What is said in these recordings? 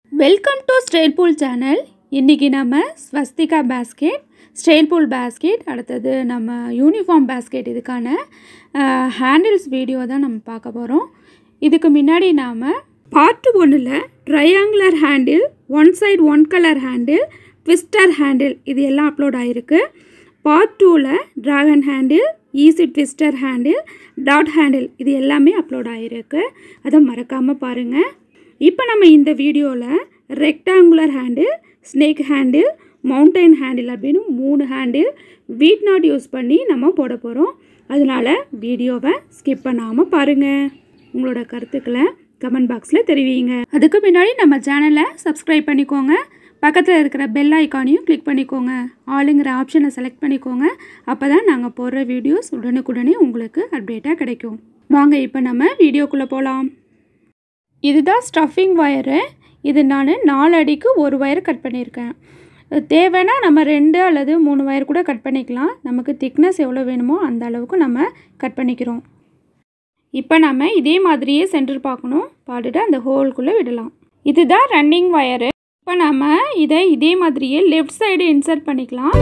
welcome to ஸ்ட்ரெயில் பூல் channel இன்றைக்கி நம்ம ஸ்வஸ்திகா பேஸ்கெட் ஸ்ட்ரெயில் பூல் பேஸ்கெட் அடுத்தது நம்ம யூனிஃபார்ம் பேஸ்கெட் இதுக்கான ஹேண்டில்ஸ் வீடியோ தான் நம்ம பார்க்க போகிறோம் இதுக்கு முன்னாடி நாம் பார்ட் ஒன்றில் triangular handle one side one colour handle twister handle இது எல்லாம் அப்லோட் ஆகிருக்கு பார்ட் டூவில் dragon handle easy twister handle dot handle இது எல்லாமே அப்லோட் ஆகிருக்கு அதை மறக்காமல் பாருங்கள் இப்போ நம்ம இந்த வீடியோவில் rectangular handle snake handle mountain handle அப்படின்னு மூணு ஹேண்டில் வீட் நாட் யூஸ் பண்ணி நம்ம போட போகிறோம் அதனால் வீடியோவை ஸ்கிப் பண்ணாமல் பாருங்கள் உங்களோட கருத்துக்களை கமெண்ட் பாக்ஸில் தெரிவிங்க அதுக்கு முன்னாடி நம்ம சேனலை சப்ஸ்கிரைப் பண்ணிக்கோங்க பக்கத்தில் இருக்கிற பெல் ஐக்கானையும் கிளிக் பண்ணிக்கோங்க ஆளுங்கிற ஆப்ஷனை செலக்ட் பண்ணிக்கோங்க அப்போ தான் நாங்கள் போடுற வீடியோஸ் உடனுக்குடனே உங்களுக்கு அப்டேட்டாக கிடைக்கும் வாங்க இப்போ நம்ம வீடியோக்குள்ளே போகலாம் இதுதான் ஸ்டஃபிங் ஒயரு இது நான் நாலு அடிக்கு ஒரு ஒயர் கட் பண்ணியிருக்கேன் தேவைன்னா நம்ம ரெண்டு அல்லது மூணு ஒயர் கூட கட் பண்ணிக்கலாம் நமக்கு திக்னஸ் எவ்வளோ வேணுமோ அந்த அளவுக்கு நம்ம கட் பண்ணிக்கிறோம் இப்போ நம்ம இதே மாதிரியே சென்டர் பார்க்கணும் பாட்டுட்டு அந்த ஹோல்குள்ளே விடலாம் இதுதான் ரன்னிங் ஒயரு இப்போ நம்ம இதை இதே மாதிரியே லெஃப்ட் சைடு இன்சர்ட் பண்ணிக்கலாம்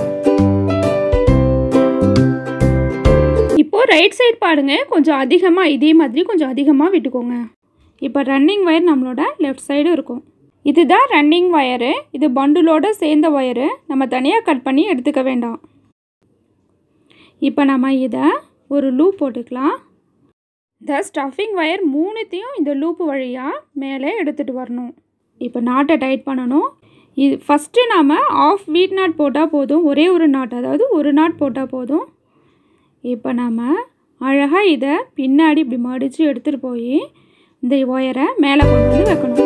இப்போது ரைட் சைடு பாருங்க கொஞ்சம் அதிகமாக இதே மாதிரி கொஞ்சம் அதிகமாக விட்டுக்கோங்க இப்போ ரன்னிங் ஒயர் நம்மளோட லெஃப்ட் சைடு இருக்கும் இதுதான் ரன்னிங் ஒயரு இது பண்டுலோட சேர்ந்த ஒயரு நம்ம தனியாக கட் பண்ணி எடுத்துக்க வேண்டாம் இப்போ நம்ம இதை ஒரு லூப் போட்டுக்கலாம் இந்த ஸ்டஃபிங் ஒயர் மூணுத்தையும் இந்த லூப்பு வழியாக மேலே எடுத்துகிட்டு வரணும் இப்போ நாட்டை டைட் பண்ணணும் இது ஃபஸ்ட்டு நாம் ஆஃப் வீட் நாட் போட்டால் போதும் ஒரே ஒரு நாட் அதாவது ஒரு நாட் போட்டால் போதும் இப்போ நம்ம அழகாக இதை பின்னாடி இப்படி மடித்து எடுத்துகிட்டு போய் இந்த ஒயரை மேலே கொண்டு வந்து வைக்கணும்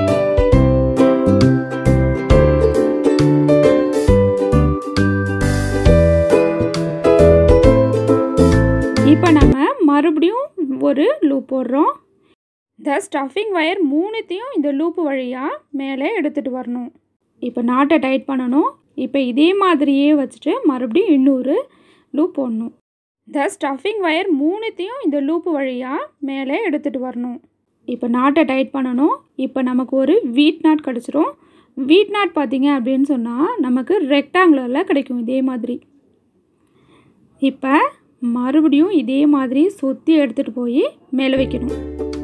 இப்போ நம்ம மறுபடியும் ஒரு லூப் போடுறோம் இந்த ஸ்டஃபிங் ஒயர் மூணுத்தையும் இந்த லூப்பு வழியாக மேலே எடுத்துகிட்டு வரணும் இப்போ நாட்டை டைட் பண்ணணும் இப்போ இதே மாதிரியே வச்சுட்டு மறுபடியும் இன்னொரு லூப் போடணும் இந்த ஸ்டஃபிங் ஒயர் மூணுத்தையும் இந்த லூப்பு வழியாக மேலே எடுத்துகிட்டு வரணும் இப்போ நாட்டை டைட் பண்ணணும் இப்போ நமக்கு ஒரு வீட் நாட் கிடச்சிரும் வீட் நாட் பார்த்தீங்க அப்படின்னு சொன்னால் நமக்கு ரெக்டாங்குலரில் கிடைக்கும் இதே மாதிரி இப்போ மறுபடியும் இதே மாதிரி சுற்றி எடுத்துகிட்டு போய் மேலே வைக்கணும்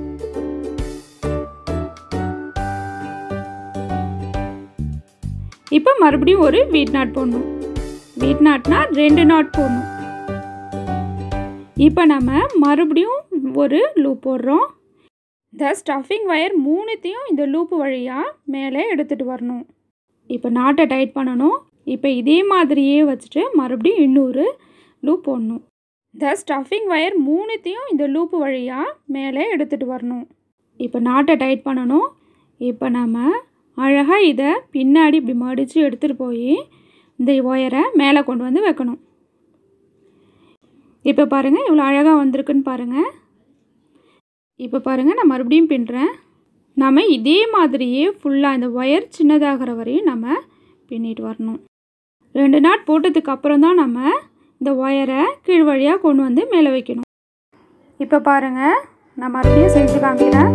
இப்போ மறுபடியும் ஒரு வீட் நாட் போடணும் வீட் நாட்னா ரெண்டு நாட் போடணும் இப்போ நம்ம மறுபடியும் ஒரு லூப் போடுறோம் இந்த ஸ்டஃபிங் ஒயர் மூணுத்தையும் இந்த லூப்பு வழியாக மேலே எடுத்துகிட்டு வரணும் இப்போ நாட்டை டைட் பண்ணணும் இப்போ இதே மாதிரியே வச்சுட்டு மறுபடியும் இன்னொரு லூப் போடணும் இந்த ஸ்டஃபிங் ஒயர் மூணுத்தையும் இந்த லூப்பு வழியாக மேலே எடுத்துகிட்டு வரணும் இப்போ நாட்டை டைட் பண்ணணும் இப்போ நம்ம அழகாக இதை பின்னாடி இப்படி மடித்து எடுத்துகிட்டு போய் இந்த ஒயரை மேலே கொண்டு வந்து வைக்கணும் இப்போ பாருங்கள் இவ்வளோ அழகாக வந்திருக்குன்னு பாருங்கள் இப்போ பாருங்கள் நான் மறுபடியும் பின்னுறேன் நம்ம இதே மாதிரியே ஃபுல்லாக இந்த ஒயர் சின்னதாகிற வரையும் நம்ம பின்னிட்டு வரணும் ரெண்டு நாட் போட்டதுக்கு அப்புறம் தான் நம்ம இந்த ஒயரை கீழ் வழியாக கொண்டு வந்து மேலே வைக்கணும் இப்போ பாருங்கள் நான் மறுபடியும் செஞ்சு காமிக்கிறேன்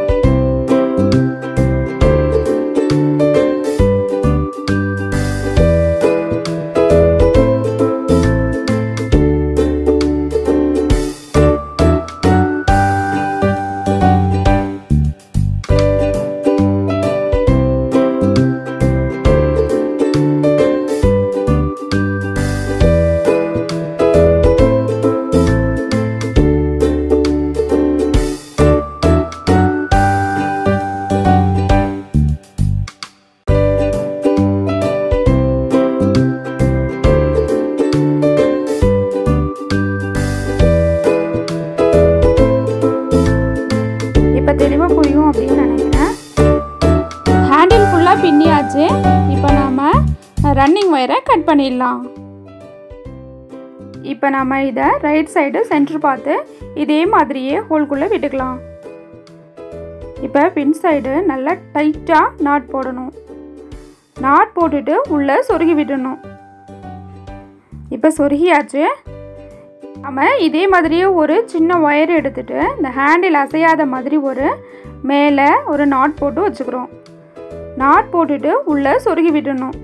இப்போ தெளிவாக புரியும் அப்படின்னு நினைக்கிறேன் ஹேண்டில் ஃபுல்லாக பின்னியாச்சு இப்போ நாம் ரன்னிங் ஒயரை கட் பண்ணிடலாம் இப்போ நம்ம இதை ரைட் சைடு சென்டர் பார்த்து இதே மாதிரியே ஹோல்குள்ளே விட்டுக்கலாம் இப்போ பின் சைடு நல்லா டைட்டாக நாட் போடணும் நாட் போட்டுட்டு உள்ளே சொருகி விடணும் இப்போ சொருகியாச்சு நம்ம இதே மாதிரியே ஒரு சின்ன ஒயர் எடுத்துட்டு இந்த ஹேண்டில் அசையாத மாதிரி ஒரு மேலே ஒரு நாட் போட்டு வச்சுக்கிறோம் நாட் போட்டுட்டு உள்ளே சொருகி விடணும்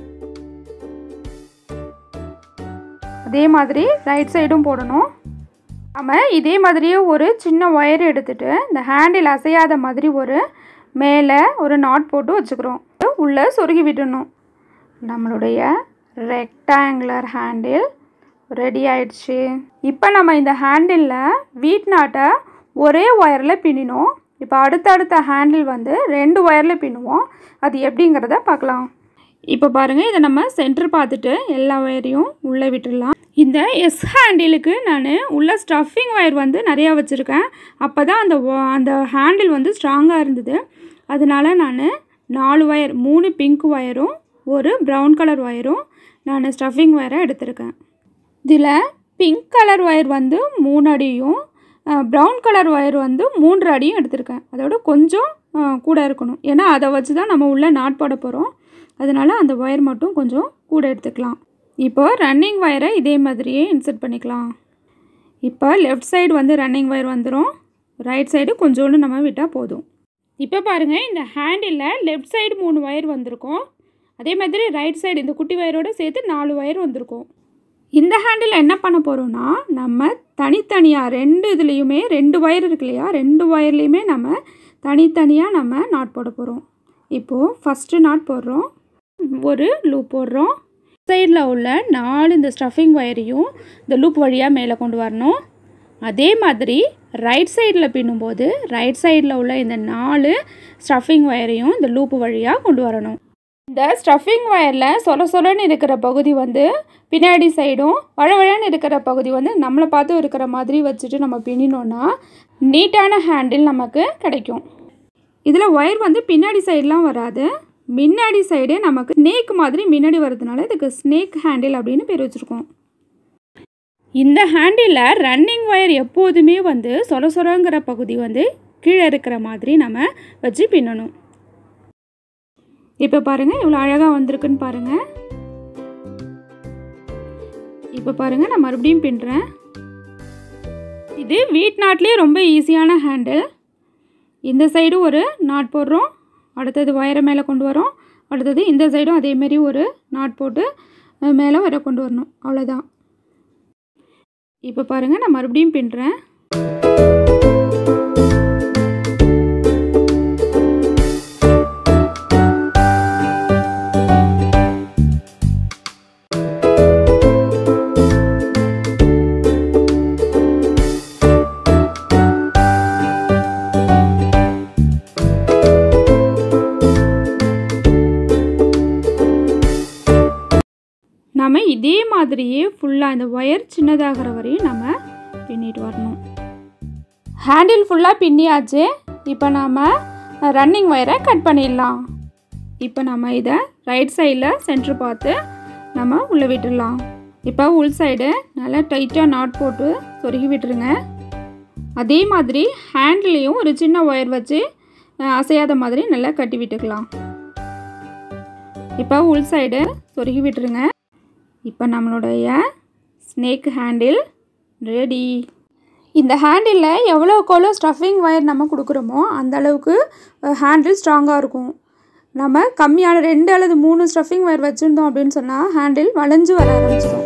அதே மாதிரி ரைட் சைடும் போடணும் நம்ம இதே மாதிரியே ஒரு சின்ன ஒயர் எடுத்துட்டு இந்த ஹேண்டில் அசையாத மாதிரி ஒரு மேலே ஒரு நாட் போட்டு வச்சுக்கிறோம் உள்ளே சொருகி விடணும் நம்மளுடைய ரெக்டாங்குலர் ஹேண்டில் ரெடி ஆயிடுச்சு இப்போ நம்ம இந்த ஹேண்டிலில் வீட் நாட்டை ஒரே ஒயரில் பின்னினோம் இப்போ அடுத்தடுத்த ஹேண்டில் வந்து ரெண்டு ஒயரில் பின்னுவோம் அது எப்படிங்கிறத பார்க்கலாம் இப்போ பாருங்கள் இதை நம்ம சென்டர் பார்த்துட்டு எல்லா ஒயரையும் உள்ளே விட்டுடலாம் இந்த எஸ் ஹேண்டிலுக்கு நான் உள்ள ஸ்டஃபிங் ஒயர் வந்து நிறையா வச்சுருக்கேன் அப்போ தான் அந்த wa- அந்த ஹேண்டில் வந்து ஸ்ட்ராங்காக இருந்தது அதனால நான் நாலு ஒயர் மூணு பிங்க் ஒயரும் ஒரு ப்ரௌன் கலர் ஒயரும் நான் ஸ்டஃபிங் ஒயரை எடுத்திருக்கேன் இதில் பிங்க் கலர் ஒயர் வந்து மூணு அடியும் ப்ரௌன் கலர் ஒயர் வந்து மூன்று அடியும் எடுத்திருக்கேன் அதோட கொஞ்சம் அஹ், கூட இருக்கணும் ஏன்னா அதை வச்சு தான் நம்ம உள்ளே நாட் போட போகிறோம் அதனால அந்த ஒயர் மட்டும் கொஞ்சம் கூட எடுத்துக்கலாம் இப்போ ரன்னிங் ஒயரை இதே மாதிரியே இன்சர்ட் பண்ணிக்கலாம் இப்போ லெஃப்ட் சைடு வந்து ரன்னிங் ஒயர் வந்துடும் ரைட் சைடு கொஞ்சோண்டு நம்ம விட்டால் போதும் இப்போ பாருங்கள் இந்த ஹேண்டிலில் லெஃப்ட் சைடு மூணு ஒயர் வந்திருக்கும் அதே மாதிரி ரைட் சைடு இந்த குட்டி ஒயரோடு சேர்த்து நாலு ஒயர் வந்திருக்கும் இந்த ஹேண்டில் என்ன பண்ண போகிறோம்னா நம்ம தனித்தனியாக ரெண்டு இதுலேயுமே ரெண்டு ஒயர் இருக்கு இல்லையா ரெண்டு ஒயர்லேயுமே நம்ம தனித்தனியாக நம்ம நாட் போட போகிறோம் இப்போது ஃபஸ்ட்டு நாட் போடுறோம் ஒரு லூப் போடுறோம் சைடில் உள்ள நாலு இந்த ஸ்டஃபிங் ஒயரையும் இந்த லூப் வழியாக மேலே கொண்டு வரணும் அதே மாதிரி ரைட் சைடில் பின்னும்போது ரைட் சைடில் உள்ள இந்த நாலு ஸ்டஃபிங் ஒயரையும் இந்த லூப் வழியாக கொண்டு வரணும் இந்த ஸ்டஃபிங் ஒயரில் சொல சொலன்னு இருக்கிற பகுதி வந்து பின்னாடி சைடும் வழவழன்னு இருக்கிற பகுதி வந்து நம்மளை பார்த்து இருக்கிற மாதிரி வச்சுட்டு நம்ம பின்னினோன்னா நீட்டான ஹேண்டில் நமக்கு கிடைக்கும் இதில் ஒயர் வந்து பின்னாடி சைடெலாம் வராது முன்னாடி சைடே நமக்கு ஸ்னேக் மாதிரி முன்னாடி வர்றதுனால இதுக்கு ஸ்னேக் ஹேண்டில் அப்படின்னு பேர் வச்சுருக்கோம் இந்த ஹேண்டிலில் ரன்னிங் ஒயர் எப்போதுமே வந்து சொர சொரங்கிற பகுதி வந்து கீழே இருக்கிற மாதிரி நம்ம வச்சு பின்னணும் இப்போ பாருங்கள் இவ்வளோ அழகாக வந்திருக்குன்னு பாருங்கள் இப்போ பாருங்கள் நான் மறுபடியும் பின்னுறேன் இது வீட் நாட்லேயே ரொம்ப ஈஸியான ஹேண்டில் இந்த சைடும் ஒரு நாட் போடுறோம் அடுத்தது ஒயரை மேலே கொண்டு வரோம் அடுத்தது இந்த சைடும் அதேமாரி ஒரு நாட் போட்டு அஹ், மேலே வர கொண்டு வரணும் அவ்வளோதான் இப்போ பாருங்கள் நான் மறுபடியும் பின்னுறேன் நம்ம இதே மாதிரியே ஃபுல்லாக இந்த ஒயர் சின்னதாகிற வரையும் நம்ம பின்னிட்டு வரணும் ஹேண்டில் ஃபுல்லாக பின்னியாச்சு இப்போ நாம் ரன்னிங் ஒயரை கட் பண்ணிடலாம் இப்போ நம்ம இதை ரைட் சைடில் சென்ட்ரு பார்த்து நம்ம உள்ளே விட்டுடலாம் இப்போ உள் சைடு நல்லா டைட்டாக நாட் போட்டு சொருகி விட்டுருங்க அதே மாதிரி ஹேண்ட்லேயும் ஒரு சின்ன ஒயர் வச்சு அஹ், அசையாத மாதிரி நல்லா கட்டி விட்டுக்கலாம் இப்போ உள் சைடு சொருகி விட்டுருங்க இப்போ நம்மளுடைய ஸ்னேக் ஹேண்டில் ரெடி இந்த ஹேண்டிலில் எவ்வளோக்கு எவ்வளோ ஸ்டஃபிங் ஒயர் நம்ம கொடுக்குறோமோ அந்த அளவுக்கு ஹேண்டில் ஸ்ட்ராங்காக இருக்கும் நம்ம கம்மியான ரெண்டு அல்லது மூணு ஸ்டஃபிங் ஒயர் வச்சுருந்தோம் அப்படின்னு சொன்னால் ஹேண்டில் வளைஞ்சு வர ஆரம்பிச்சிடும்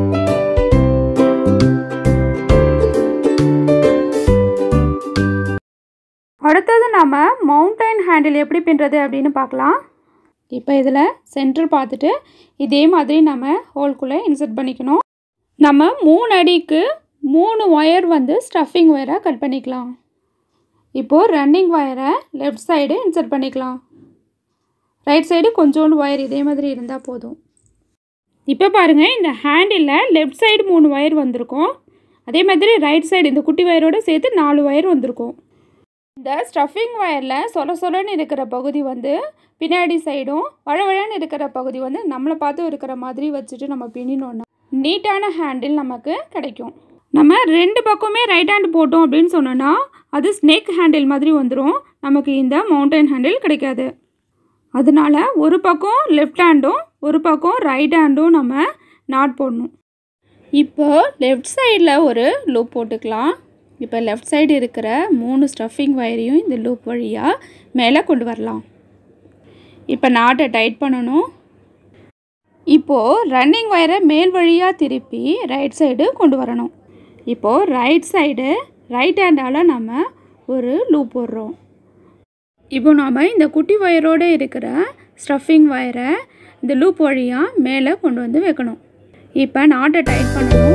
அடுத்தது நம்ம மவுண்டைன் ஹேண்டில் எப்படி பின்னுறது அப்படின்னு பார்க்கலாம் இப்போ இதில் சென்டர் பார்த்துட்டு இதே மாதிரி நம்ம ஹோல்குள்ளே இன்சர்ட் பண்ணிக்கணும் நம்ம மூணு அடிக்கு மூணு ஒயர் வந்து ஸ்டஃபிங் ஒயரை கட் பண்ணிக்கலாம் இப்போது ரன்னிங் ஒயரை லெஃப்ட் சைடு இன்சர்ட் பண்ணிக்கலாம் ரைட் சைடு கொஞ்சோண்டு ஒயர் இதே மாதிரி இருந்தால் போதும் இப்போ பாருங்கள் இந்த ஹேண்டிலில் லெஃப்ட் சைடு மூணு ஒயர் வந்திருக்கும் அதே மாதிரி ரைட் சைடு இந்த குட்டி ஒயரோடு சேர்த்து நாலு ஒயர் வந்திருக்கும் இந்த ஸ்டஃபிங் ஒயரில் சொல சொலன்னு இருக்கிற பகுதி வந்து பின்னாடி சைடும் வழவழன்னு இருக்கிற பகுதி வந்து நம்மளை பார்த்து இருக்கிற மாதிரி வச்சுட்டு நம்ம பின்னினோன்னா நீட்டான ஹேண்டில் நமக்கு கிடைக்கும் நம்ம ரெண்டு பக்கமே ரைட் ஹேண்ட் போட்டோம் அப்படின்னு சொன்னோன்னா அது ஸ்னேக் ஹேண்டில் மாதிரி வந்துடும் நமக்கு இந்த மவுண்டன் ஹேண்டில் கிடைக்காது அதனால ஒரு பக்கம் லெஃப்ட் ஹேண்டும் ஒரு பக்கம் ரைட் ஹேண்டும் நம்ம நாட் போடணும் இப்போ லெஃப்ட் சைடில் ஒரு லூப் போட்டுக்கலாம் இப்போ லெஃப்ட் சைடு இருக்கிற மூணு ஸ்டஃபிங் ஒயரையும் இந்த லூப் வழியாக மேலே கொண்டு வரலாம் இப்போ நாட்டை டைட் பண்ணணும் இப்போது ரன்னிங் வயரை மேல் வழியாக திருப்பி ரைட் சைடு கொண்டு வரணும் இப்போது ரைட் சைடு ரைட் ஹேண்டால் நம்ம ஒரு லூப் போடுறோம் இப்போ நாம் இந்த குட்டி ஒயரோடு இருக்கிற ஸ்டஃபிங் ஒயரை இந்த லூப் வழியாக மேலே கொண்டு வந்து வைக்கணும் இப்போ நாட்டை டைட் பண்ணணும்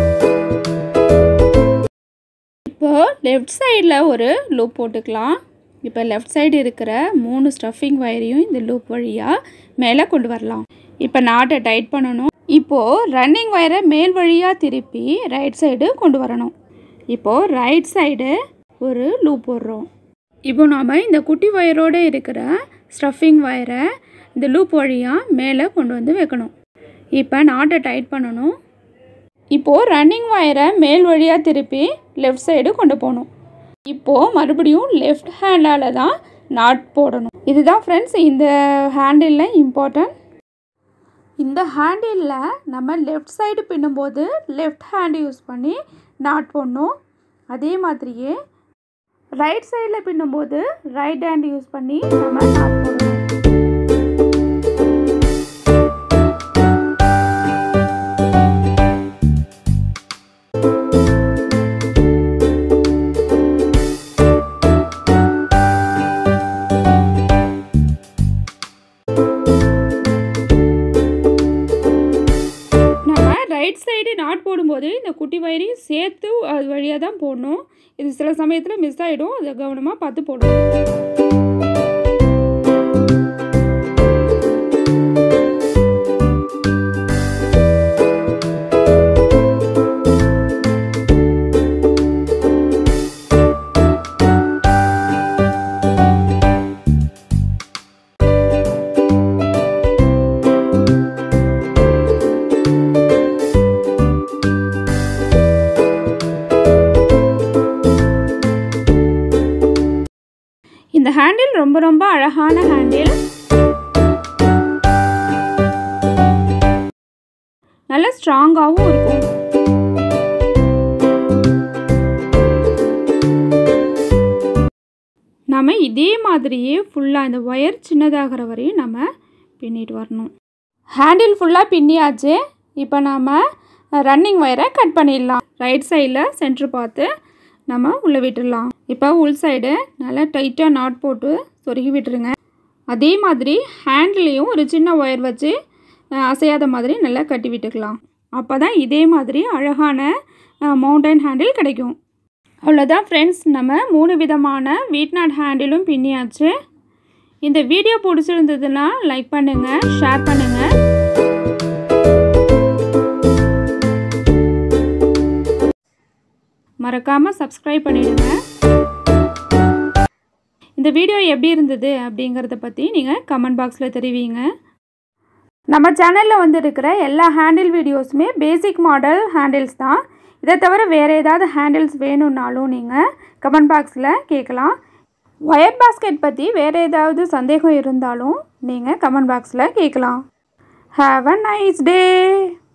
இப்போது லெஃப்ட் சைடில் ஒரு லூப் போட்டுக்கலாம் இப்போ லெஃப்ட் சைடு இருக்கிற மூணு ஸ்டஃபிங் ஒயரையும் இந்த லூப் வழியாக மேலே கொண்டு வரலாம் இப்போ நாட்டை டைட் பண்ணணும் இப்போது ரன்னிங் ஒயரை மேல் வழியாக திருப்பி ரைட் சைடு கொண்டு வரணும் இப்போது ரைட் சைடு ஒரு லூப் போடுறோம் இப்போ நாம் இந்த குட்டி ஒயரோடு இருக்கிற ஸ்டஃபிங் ஒயரை இந்த லூப் வழியாக மேலே கொண்டு வந்து வைக்கணும் இப்போ நாட்டை டைட் பண்ணணும் இப்போது ரன்னிங் ஒயரை மேல் வழியாக திருப்பி லெஃப்ட் சைடு கொண்டு போகணும் இப்போது மறுபடியும் லெஃப்ட் ஹேண்டால் தான் நாட் போடணும் இதுதான் ஃப்ரெண்ட்ஸ் இந்த ஹேண்டிலில் இம்பார்ட்டன்ட் இந்த ஹேண்டிலில் நம்ம லெஃப்ட் சைடு பின்னும்போது லெஃப்ட் ஹேண்டு யூஸ் பண்ணி நாட் போடணும் அதே மாதிரியே ரைட் சைடில் பின்னும்போது ரைட் ஹேண்ட் யூஸ் பண்ணி நம்ம நாட் போடணும் நம்ம ரைட் சைடு நாட் போடும்போது இந்த குட்டி வயரையும் சேர்த்து அது வழியாக தான் போடணும் இது சில சமயத்தில் மிஸ் ஆகிடும் அதை கவனமாக பார்த்து போடணும் இந்த ஹேண்டில் ரொம்ப ரொம்ப அழகான ஹேண்டில் நல்ல ஸ்ட்ராங்காகவும் இருக்கும் நம்ம இதே மாதிரியே ஃபுல்லாக இந்த ஒயர் சின்னதாகிற வரையும் நம்ம பின்னிட்டு வரணும் ஹேண்டில் ஃபுல்லாக பின்னியாச்சு இப்போ நாம் ரன்னிங் ஒயரை கட் பண்ணிடலாம் ரைட் சைடில் சென்ட்ரு பார்த்து நம்ம உள்ளே விட்டுடலாம் இப்போ உள் சைடு நல்லா டைட்டாக நாட் போட்டு சொருகி விட்டுருங்க அதே மாதிரி ஹேண்ட்லேயும் ஒரு சின்ன ஒயர் வச்சு அஹ், அசையாத மாதிரி நல்லா கட்டி விட்டுக்கலாம் அப்போ தான் இதே மாதிரி அழகான மவுண்டன் ஹேண்டில் கிடைக்கும் அவ்வளோதான் ஃப்ரெண்ட்ஸ் நம்ம மூணு விதமான வீட்நாட் ஹேண்டிலும் பின்னியாச்சு இந்த வீடியோ பிடிச்சிருந்ததுன்னா லைக் பண்ணுங்கள் ஷேர் பண்ணுங்கள் மறக்காமல் சப்ஸ்கிரைப் பண்ணிடுங்க இந்த வீடியோ எப்படி இருந்தது அப்படிங்கிறத பற்றி நீங்கள் கமெண்ட் பாக்ஸில் தெரிவிங்க நம்ம சேனலில் வந்து இருக்கிற எல்லா ஹேண்டில் வீடியோஸுமே பேசிக் மாடல் ஹேண்டில்ஸ் தான் இதை தவிர வேறு ஏதாவது ஹேண்டில்ஸ் வேணும்னாலும் நீங்கள் கமெண்ட் பாக்ஸில் கேட்கலாம் ஒயர் பாஸ்கெட் பற்றி வேறு ஏதாவது சந்தேகம் இருந்தாலும் நீங்கள் கமெண்ட் பாக்ஸில் கேட்கலாம் ஹாவ் அ நைஸ் டே